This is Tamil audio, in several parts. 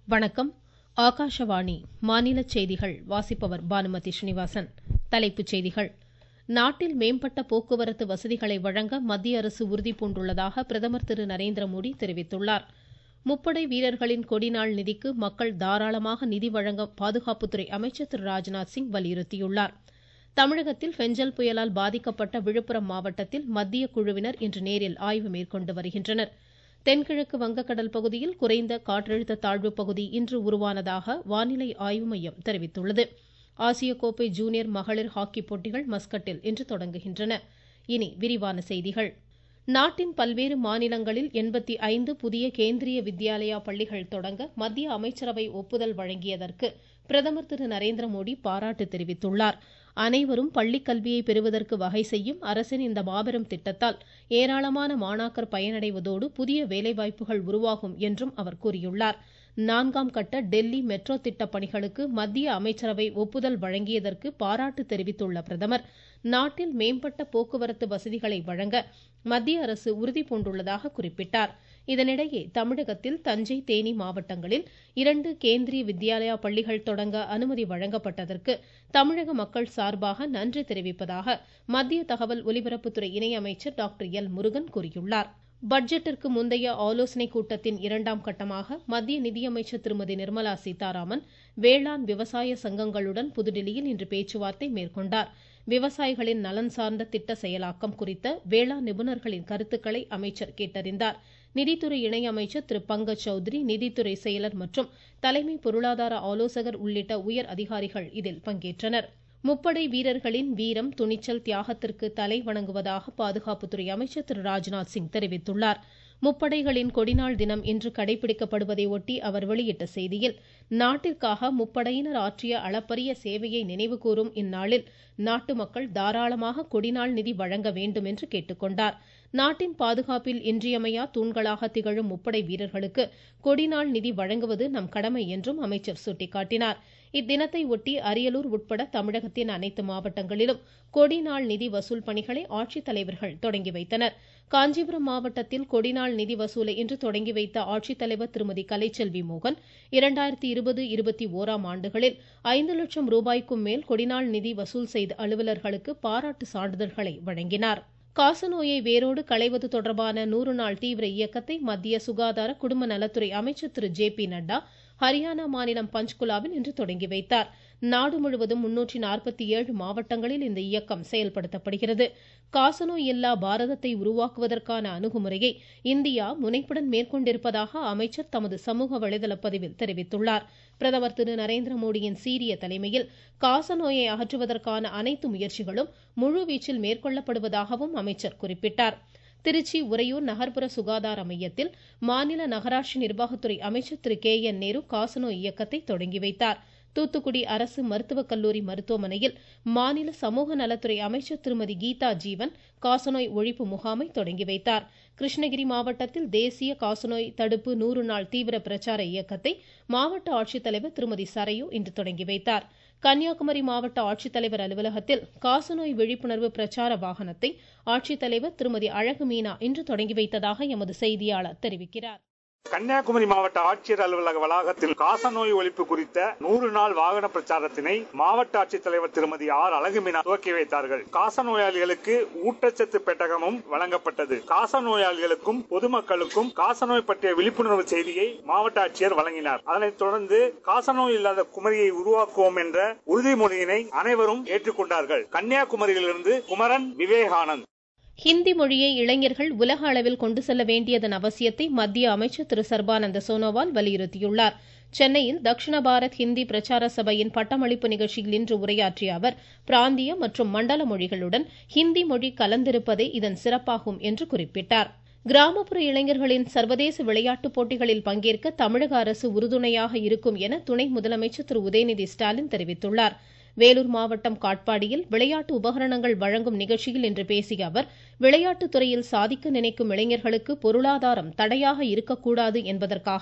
வணக்கம் ஆகாஷவாணி மாநில செய்திகள் வாசிப்பவர் பானுமதி ஸ்ரீனிவாசன் தலைப்புச் செய்திகள் நாட்டில் மேம்பட்ட போக்குவரத்து வசதிகளை வழங்க மத்திய அரசு உறுதிபூண்டுள்ளதாக பிரதமர் திரு நரேந்திர மோடி தெரிவித்துள்ளார் முப்படை வீரர்களின் கொடிநாள் நிதிக்கு மக்கள் தாராளமாக நிதி வழங்க பாதுகாப்புத்துறை அமைச்சர் திரு ராஜ்நாத் சிங் வலியுறுத்தியுள்ளார் தமிழகத்தில் பெஞ்சல் புயலால் பாதிக்கப்பட்ட விழுப்புரம் மாவட்டத்தில் மத்திய குழுவினர் இன்று நேரில் ஆய்வு மேற்கொண்டு வருகின்றனர் தென்கிழக்கு வங்கக்கடல் பகுதியில் குறைந்த காற்றழுத்த தாழ்வு பகுதி இன்று உருவானதாக வானிலை ஆய்வு மையம் தெரிவித்துள்ளது ஆசிய கோப்பை ஜூனியர் மகளிர் ஹாக்கி போட்டிகள் மஸ்கட்டில் இன்று தொடங்குகின்றன இனி விரிவான செய்திகள் நாட்டின் பல்வேறு மாநிலங்களில் எண்பத்தி ஐந்து புதிய கேந்திரிய வித்யாலயா பள்ளிகள் தொடங்க மத்திய அமைச்சரவை ஒப்புதல் வழங்கியதற்கு பிரதமர் திரு நரேந்திர மோடி பாராட்டு தெரிவித்துள்ளார் அனைவரும் பள்ளிக் கல்வியை பெறுவதற்கு வகை செய்யும் அரசின் இந்த மாபெரும் திட்டத்தால் ஏராளமான மாணாக்கர் பயனடைவதோடு புதிய வேலைவாய்ப்புகள் உருவாகும் என்றும் அவர் கூறியுள்ளார் நான்காம் கட்ட டெல்லி மெட்ரோ திட்ட பணிகளுக்கு மத்திய அமைச்சரவை ஒப்புதல் வழங்கியதற்கு பாராட்டு தெரிவித்துள்ள பிரதமர் நாட்டில் மேம்பட்ட போக்குவரத்து வசதிகளை வழங்க மத்திய அரசு உறுதிபூண்டுள்ளதாக குறிப்பிட்டார் இதனிடையே தமிழகத்தில் தஞ்சை தேனி மாவட்டங்களில் இரண்டு கேந்திரிய வித்யாலயா பள்ளிகள் தொடங்க அனுமதி வழங்கப்பட்டதற்கு தமிழக மக்கள் சார்பாக நன்றி தெரிவிப்பதாக மத்திய தகவல் ஒலிபரப்புத்துறை இணையமைச்சர் டாக்டர் எல் முருகன் கூறியுள்ளார் பட்ஜெட்டிற்கு முந்தைய ஆலோசனைக் கூட்டத்தின் இரண்டாம் கட்டமாக மத்திய நிதியமைச்சர் திருமதி நிர்மலா சீதாராமன் வேளாண் விவசாய சங்கங்களுடன் புதுதில்லியில் இன்று பேச்சுவார்த்தை மேற்கொண்டார் விவசாயிகளின் நலன் சார்ந்த திட்ட செயலாக்கம் குறித்த வேளாண் நிபுணர்களின் கருத்துக்களை அமைச்சர் கேட்டறிந்தார் நிதித்துறை இணையமைச்சர் திரு பங்கஜ் சௌத்ரி நிதித்துறை செயலர் மற்றும் தலைமை பொருளாதார ஆலோசகர் உள்ளிட்ட உயர் அதிகாரிகள் இதில் பங்கேற்றனர் முப்படை வீரர்களின் வீரம் துணிச்சல் தியாகத்திற்கு தலை வணங்குவதாக பாதுகாப்புத்துறை அமைச்சர் திரு ராஜ்நாத் சிங் தெரிவித்துள்ளார் முப்படைகளின் கொடிநாள் தினம் இன்று கடைபிடிக்கப்படுவதை ஒட்டி அவர் வெளியிட்ட செய்தியில் நாட்டிற்காக முப்படையினர் ஆற்றிய அளப்பரிய சேவையை நினைவுகூரும் இந்நாளில் நாட்டு மக்கள் தாராளமாக கொடிநாள் நிதி வழங்க வேண்டும் என்று கேட்டுக்கொண்டார் நாட்டின் பாதுகாப்பில் இன்றியமையா தூண்களாக திகழும் முப்படை வீரர்களுக்கு கொடிநாள் நிதி வழங்குவது நம் கடமை என்றும் அமைச்சர் சுட்டிக்காட்டினார் இத்தினத்தை ஒட்டி அரியலூர் உட்பட தமிழகத்தின் அனைத்து மாவட்டங்களிலும் கொடிநாள் நிதி வசூல் பணிகளை ஆட்சித்தலைவர்கள் தொடங்கி வைத்தனர் காஞ்சிபுரம் மாவட்டத்தில் கொடிநாள் நிதி வசூலை இன்று தொடங்கி வைத்த ஆட்சித்தலைவர் திருமதி கலைச்செல்வி மோகன் இரண்டாயிரத்தி இருபது இருபத்தி ஓராம் ஆண்டுகளில் ஐந்து லட்சம் ரூபாய்க்கும் மேல் கொடிநாள் நிதி வசூல் செய்த அலுவலர்களுக்கு பாராட்டு சான்றிதழ்களை வழங்கினார் காசநோயை வேரோடு களைவது தொடர்பான நூறு நாள் தீவிர இயக்கத்தை மத்திய சுகாதார குடும்ப நலத்துறை அமைச்சர் திரு ஜே பி நட்டா ஹரியானா மாநிலம் பஞ்ச்குலாவில் இன்று தொடங்கி வைத்தார் நாடு முழுவதும் முன்னூற்றி நாற்பத்தி ஏழு மாவட்டங்களில் இந்த இயக்கம் செயல்படுத்தப்படுகிறது காசநோய் இல்லா பாரதத்தை உருவாக்குவதற்கான அணுகுமுறையை இந்தியா முனைப்புடன் மேற்கொண்டிருப்பதாக அமைச்சர் தமது சமூக வலைதள பதிவில் தெரிவித்துள்ளார் பிரதமர் திரு நரேந்திர மோடியின் சீரிய தலைமையில் காசநோயை அகற்றுவதற்கான அனைத்து முயற்சிகளும் முழுவீச்சில் மேற்கொள்ளப்படுவதாகவும் அமைச்சர் குறிப்பிட்டார் திருச்சி உறையூர் நகர்ப்புற சுகாதார மையத்தில் மாநில நகராட்சி நிர்வாகத்துறை அமைச்சர் திரு கே என் நேரு காசநோய் இயக்கத்தை தொடங்கி வைத்தார் தூத்துக்குடி அரசு மருத்துவக் கல்லூரி மருத்துவமனையில் மாநில சமூக நலத்துறை அமைச்சர் திருமதி கீதா ஜீவன் காசநோய் ஒழிப்பு முகாமை தொடங்கி வைத்தார் கிருஷ்ணகிரி மாவட்டத்தில் தேசிய காசநோய் தடுப்பு நூறு நாள் தீவிர பிரச்சார இயக்கத்தை மாவட்ட ஆட்சித்தலைவர் திருமதி சரையு இன்று தொடங்கி வைத்தார் கன்னியாகுமரி மாவட்ட ஆட்சித்தலைவர் அலுவலகத்தில் காசநோய் விழிப்புணர்வு பிரச்சார வாகனத்தை ஆட்சித்தலைவர் திருமதி அழகு மீனா இன்று தொடங்கி வைத்ததாக எமது செய்தியாளர் தெரிவிக்கிறார் கன்னியாகுமரி மாவட்ட ஆட்சியர் அலுவலக வளாகத்தில் காசநோய் ஒழிப்பு குறித்த நூறு நாள் வாகன பிரச்சாரத்தினை மாவட்ட ஆட்சித்தலைவர் திருமதி ஆர் அழகுமீனா துவக்கி வைத்தார்கள் காசநோயாளிகளுக்கு ஊட்டச்சத்து பெட்டகமும் வழங்கப்பட்டது காசநோயாளிகளுக்கும் பொதுமக்களுக்கும் காசநோய் பற்றிய விழிப்புணர்வு செய்தியை மாவட்ட ஆட்சியர் வழங்கினார் அதனைத் தொடர்ந்து காசநோய் இல்லாத குமரியை உருவாக்குவோம் என்ற உறுதிமொழியினை அனைவரும் ஏற்றுக்கொண்டார்கள் கன்னியாகுமரியிலிருந்து குமரன் விவேகானந்த் ஹிந்தி மொழியை இளைஞர்கள் உலக அளவில் கொண்டு செல்ல வேண்டியதன் அவசியத்தை மத்திய அமைச்சர் திரு சர்பானந்த சோனோவால் வலியுறுத்தியுள்ளார் சென்னையில் தக்ஷண பாரத் ஹிந்தி பிரச்சார சபையின் பட்டமளிப்பு நிகழ்ச்சியில் இன்று உரையாற்றிய அவர் பிராந்திய மற்றும் மண்டல மொழிகளுடன் ஹிந்தி மொழி கலந்திருப்பதே இதன் சிறப்பாகும் என்று குறிப்பிட்டார் கிராமப்புற இளைஞர்களின் சர்வதேச விளையாட்டுப் போட்டிகளில் பங்கேற்க தமிழக அரசு உறுதுணையாக இருக்கும் என துணை முதலமைச்சர் திரு உதயநிதி ஸ்டாலின் தெரிவித்துள்ளார் வேலூர் மாவட்டம் காட்பாடியில் விளையாட்டு உபகரணங்கள் வழங்கும் நிகழ்ச்சியில் இன்று பேசிய அவர் விளையாட்டுத் துறையில் சாதிக்க நினைக்கும் இளைஞர்களுக்கு பொருளாதாரம் தடையாக இருக்கக்கூடாது என்பதற்காக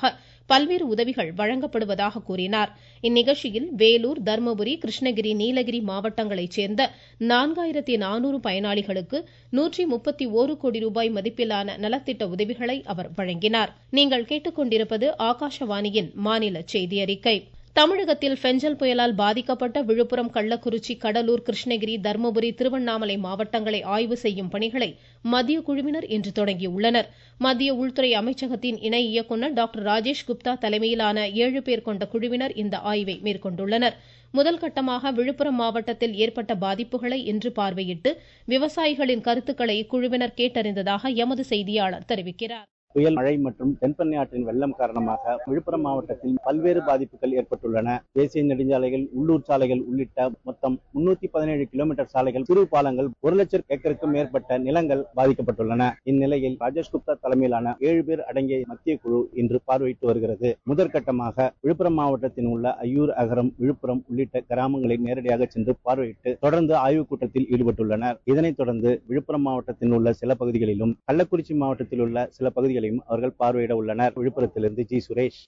பல்வேறு உதவிகள் வழங்கப்படுவதாக கூறினார் இந்நிகழ்ச்சியில் வேலூர் தர்மபுரி கிருஷ்ணகிரி நீலகிரி மாவட்டங்களைச் சேர்ந்த நான்காயிரத்தி நானூறு பயனாளிகளுக்கு நூற்றி முப்பத்தி ஓரு கோடி ரூபாய் மதிப்பிலான நலத்திட்ட உதவிகளை அவர் வழங்கினார் நீங்கள் கேட்டுக்கொண்டிருப்பது ஆகாஷவாணியின் மாநில செய்தி அறிக்கை தமிழகத்தில் பெஞ்சல் புயலால் பாதிக்கப்பட்ட விழுப்புரம் கள்ளக்குறிச்சி கடலூர் கிருஷ்ணகிரி தர்மபுரி திருவண்ணாமலை மாவட்டங்களை ஆய்வு செய்யும் பணிகளை மத்திய குழுவினர் இன்று தொடங்கியுள்ளனர் மத்திய உள்துறை அமைச்சகத்தின் இணை இயக்குநர் டாக்டர் ராஜேஷ் குப்தா தலைமையிலான ஏழு பேர் கொண்ட குழுவினர் இந்த ஆய்வை மேற்கொண்டுள்ளனர் முதல் கட்டமாக விழுப்புரம் மாவட்டத்தில் ஏற்பட்ட பாதிப்புகளை இன்று பார்வையிட்டு விவசாயிகளின் கருத்துக்களை இக்குழுவினர் கேட்டறிந்ததாக எமது செய்தியாளர் தெரிவிக்கிறார் புயல் மழை மற்றும் தென்பண்ணை ஆற்றின் வெள்ளம் காரணமாக விழுப்புரம் மாவட்டத்தில் பல்வேறு பாதிப்புகள் ஏற்பட்டுள்ளன தேசிய நெடுஞ்சாலைகள் உள்ளூர் சாலைகள் உள்ளிட்ட மொத்தம் முன்னூத்தி பதினேழு கிலோமீட்டர் சாலைகள் சிறு பாலங்கள் ஒரு லட்சம் ஏக்கருக்கும் மேற்பட்ட நிலங்கள் பாதிக்கப்பட்டுள்ளன இந்நிலையில் ராஜேஷ் குப்தா தலைமையிலான ஏழு பேர் அடங்கிய மத்திய குழு இன்று பார்வையிட்டு வருகிறது முதற்கட்டமாக விழுப்புரம் மாவட்டத்தில் உள்ள ஐயூர் அகரம் விழுப்புரம் உள்ளிட்ட கிராமங்களை நேரடியாக சென்று பார்வையிட்டு தொடர்ந்து ஆய்வுக் கூட்டத்தில் ஈடுபட்டுள்ளனர் இதனைத் தொடர்ந்து விழுப்புரம் மாவட்டத்தில் உள்ள சில பகுதிகளிலும் கள்ளக்குறிச்சி மாவட்டத்தில் உள்ள சில பகுதிகளிலும் அவர்கள் பார்வையிட உள்ளனர் விழுப்புரத்திலிருந்து ஜி சுரேஷ்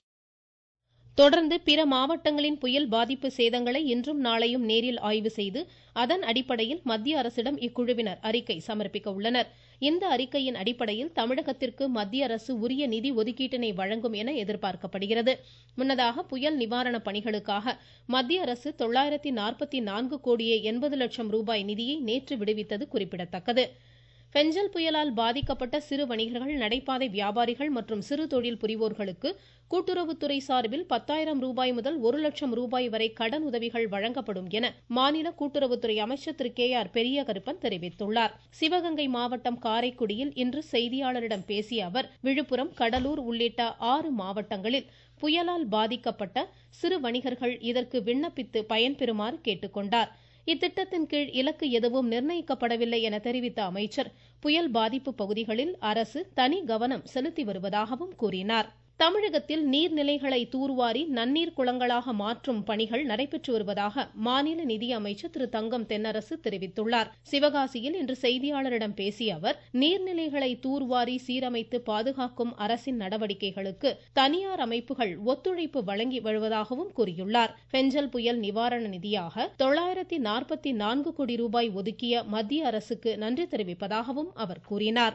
தொடர்ந்து பிற மாவட்டங்களின் புயல் பாதிப்பு சேதங்களை இன்றும் நாளையும் நேரில் ஆய்வு செய்து அதன் அடிப்படையில் மத்திய அரசிடம் இக்குழுவினர் அறிக்கை சமர்ப்பிக்க உள்ளனர் இந்த அறிக்கையின் அடிப்படையில் தமிழகத்திற்கு மத்திய அரசு உரிய நிதி ஒதுக்கீட்டினை வழங்கும் என எதிர்பார்க்கப்படுகிறது முன்னதாக புயல் நிவாரணப் பணிகளுக்காக மத்திய அரசு தொள்ளாயிரத்தி நாற்பத்தி நான்கு கோடியே எண்பது லட்சம் ரூபாய் நிதியை நேற்று விடுவித்தது குறிப்பிடத்தக்கது பெஞ்சல் புயலால் பாதிக்கப்பட்ட சிறு வணிகர்கள் நடைபாதை வியாபாரிகள் மற்றும் சிறு தொழில் புரிவோர்களுக்கு கூட்டுறவுத்துறை சார்பில் பத்தாயிரம் ரூபாய் முதல் ஒரு லட்சம் ரூபாய் வரை கடன் உதவிகள் வழங்கப்படும் என மாநில கூட்டுறவுத்துறை அமைச்சர் திரு கே ஆர் பெரியகருப்பன் தெரிவித்துள்ளார் சிவகங்கை மாவட்டம் காரைக்குடியில் இன்று செய்தியாளரிடம் பேசிய அவர் விழுப்புரம் கடலூர் உள்ளிட்ட ஆறு மாவட்டங்களில் புயலால் பாதிக்கப்பட்ட சிறு வணிகர்கள் இதற்கு விண்ணப்பித்து பயன்பெறுமாறு கேட்டுக்கொண்டார் இத்திட்டத்தின் கீழ் இலக்கு எதுவும் நிர்ணயிக்கப்படவில்லை என தெரிவித்த அமைச்சர் புயல் பாதிப்பு பகுதிகளில் அரசு தனி கவனம் செலுத்தி வருவதாகவும் கூறினார் தமிழகத்தில் நீர்நிலைகளை தூர்வாரி நன்னீர் குளங்களாக மாற்றும் பணிகள் நடைபெற்று வருவதாக மாநில நிதியமைச்சர் திரு தங்கம் தென்னரசு தெரிவித்துள்ளார் சிவகாசியில் இன்று செய்தியாளரிடம் பேசிய அவர் நீர்நிலைகளை தூர்வாரி சீரமைத்து பாதுகாக்கும் அரசின் நடவடிக்கைகளுக்கு தனியார் அமைப்புகள் ஒத்துழைப்பு வழங்கி வருவதாகவும் கூறியுள்ளார் பெஞ்சல் புயல் நிவாரண நிதியாக தொள்ளாயிரத்தி நாற்பத்தி நான்கு கோடி ரூபாய் ஒதுக்கிய மத்திய அரசுக்கு நன்றி தெரிவிப்பதாகவும் அவர் கூறினார்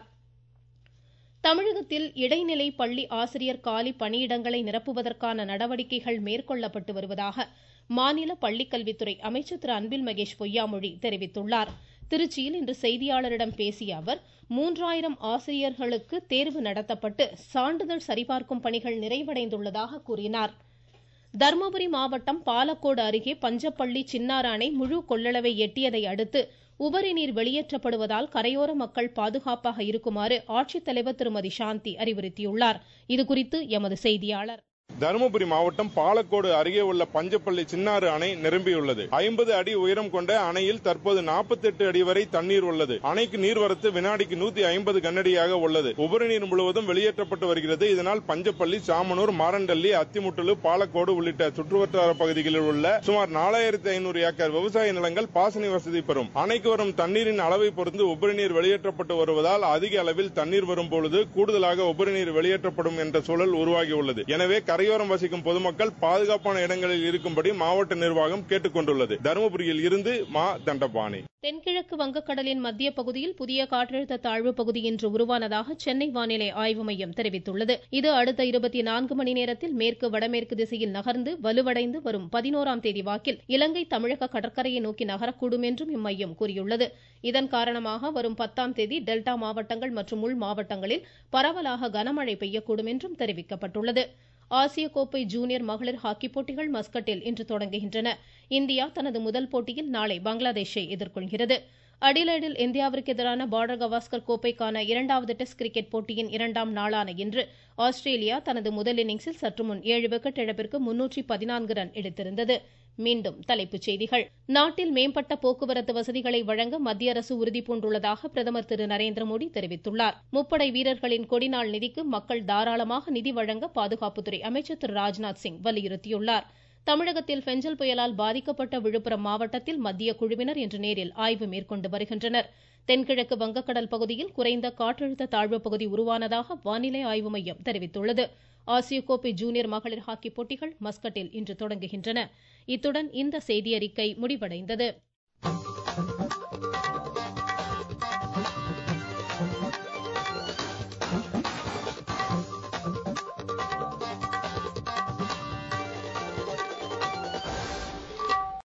தமிழகத்தில் இடைநிலை பள்ளி ஆசிரியர் காலி பணியிடங்களை நிரப்புவதற்கான நடவடிக்கைகள் மேற்கொள்ளப்பட்டு வருவதாக மாநில பள்ளிக்கல்வித்துறை அமைச்சர் திரு அன்பில் மகேஷ் பொய்யாமொழி தெரிவித்துள்ளார் திருச்சியில் இன்று செய்தியாளரிடம் பேசிய அவர் மூன்றாயிரம் ஆசிரியர்களுக்கு தேர்வு நடத்தப்பட்டு சான்றிதழ் சரிபார்க்கும் பணிகள் நிறைவடைந்துள்ளதாக கூறினார் தர்மபுரி மாவட்டம் பாலக்கோடு அருகே பஞ்சப்பள்ளி சின்னாறு அணை முழு கொள்ளளவை எட்டியதை அடுத்து உபரி நீர் வெளியேற்றப்படுவதால் கரையோர மக்கள் பாதுகாப்பாக இருக்குமாறு ஆட்சித்தலைவர் திருமதி சாந்தி அறிவுறுத்தியுள்ளார் இதுகுறித்து எமது செய்தியாளர் தருமபுரி மாவட்டம் பாலக்கோடு அருகே உள்ள பஞ்சப்பள்ளி சின்னாறு அணை நிரம்பியுள்ளது ஐம்பது அடி உயரம் கொண்ட அணையில் தற்போது நாற்பத்தி எட்டு அடி வரை தண்ணீர் உள்ளது அணைக்கு நீர்வரத்து வினாடிக்கு நூத்தி ஐம்பது கனடியாக உள்ளது உபரி நீர் முழுவதும் வெளியேற்றப்பட்டு வருகிறது இதனால் பஞ்சப்பள்ளி சாமனூர் மாரண்டல்லி அத்திமுட்டலு பாலக்கோடு உள்ளிட்ட சுற்றுவட்டார பகுதிகளில் உள்ள சுமார் நாலாயிரத்தி ஐநூறு ஏக்கர் விவசாய நிலங்கள் பாசன வசதி பெறும் அணைக்கு வரும் தண்ணீரின் அளவை பொறுத்து உபரி நீர் வெளியேற்றப்பட்டு வருவதால் அதிக அளவில் தண்ணீர் வரும் பொழுது கூடுதலாக உபரி நீர் வெளியேற்றப்படும் என்ற சூழல் உருவாகியுள்ளது எனவே கரையோரம் வசிக்கும் பொதுமக்கள் பாதுகாப்பான இடங்களில் இருக்கும்படி மாவட்ட நிர்வாகம் கேட்டுக் கொண்டுள்ளது தருமபுரியில் இருந்து மா தண்டபாணி தென்கிழக்கு வங்கக்கடலின் மத்திய பகுதியில் புதிய காற்றழுத்த தாழ்வு பகுதி இன்று உருவானதாக சென்னை வானிலை ஆய்வு மையம் தெரிவித்துள்ளது இது அடுத்த இருபத்தி நான்கு மணி நேரத்தில் மேற்கு வடமேற்கு திசையில் நகர்ந்து வலுவடைந்து வரும் பதினோராம் தேதி வாக்கில் இலங்கை தமிழக கடற்கரையை நோக்கி நகரக்கூடும் என்றும் இம்மையம் கூறியுள்ளது இதன் காரணமாக வரும் பத்தாம் தேதி டெல்டா மாவட்டங்கள் மற்றும் உள் மாவட்டங்களில் பரவலாக கனமழை பெய்யக்கூடும் என்றும் தெரிவிக்கப்பட்டுள்ளது ஆசிய கோப்பை ஜூனியர் மகளிர் ஹாக்கி போட்டிகள் மஸ்கட்டில் இன்று தொடங்குகின்றன இந்தியா தனது முதல் போட்டியில் நாளை பங்களாதேஷை எதிர்கொள்கிறது அடிலைடில் இந்தியாவிற்கு எதிரான பார்டர் கவாஸ்கர் கோப்பைக்கான இரண்டாவது டெஸ்ட் கிரிக்கெட் போட்டியின் இரண்டாம் நாளான இன்று ஆஸ்திரேலியா தனது முதல் இன்னிங்ஸில் சற்று முன் ஏழு விக்கெட் இழப்பிற்கு முன்னூற்றி பதினான்கு ரன் எடுத்திருந்தது மீண்டும் தலைப்புச் செய்திகள் நாட்டில் மேம்பட்ட போக்குவரத்து வசதிகளை வழங்க மத்திய அரசு உறுதிபூண்டுள்ளதாக பிரதமர் திரு நரேந்திர மோடி தெரிவித்துள்ளார் முப்படை வீரர்களின் கொடிநாள் நிதிக்கு மக்கள் தாராளமாக நிதி வழங்க பாதுகாப்புத்துறை அமைச்சர் திரு ராஜ்நாத் சிங் வலியுறுத்தியுள்ளார் தமிழகத்தில் பெஞ்சல் புயலால் பாதிக்கப்பட்ட விழுப்புரம் மாவட்டத்தில் மத்திய குழுவினர் இன்று நேரில் ஆய்வு மேற்கொண்டு வருகின்றனர் தென்கிழக்கு வங்கக்கடல் பகுதியில் குறைந்த காற்றழுத்த தாழ்வு பகுதி உருவானதாக வானிலை ஆய்வு மையம் தெரிவித்துள்ளது ஆசிய கோப்பை ஜூனியர் மகளிர் ஹாக்கி போட்டிகள் மஸ்கட்டில் இன்று தொடங்குகின்றன இத்துடன் இந்த செய்தியறிக்கை முடிவடைந்தது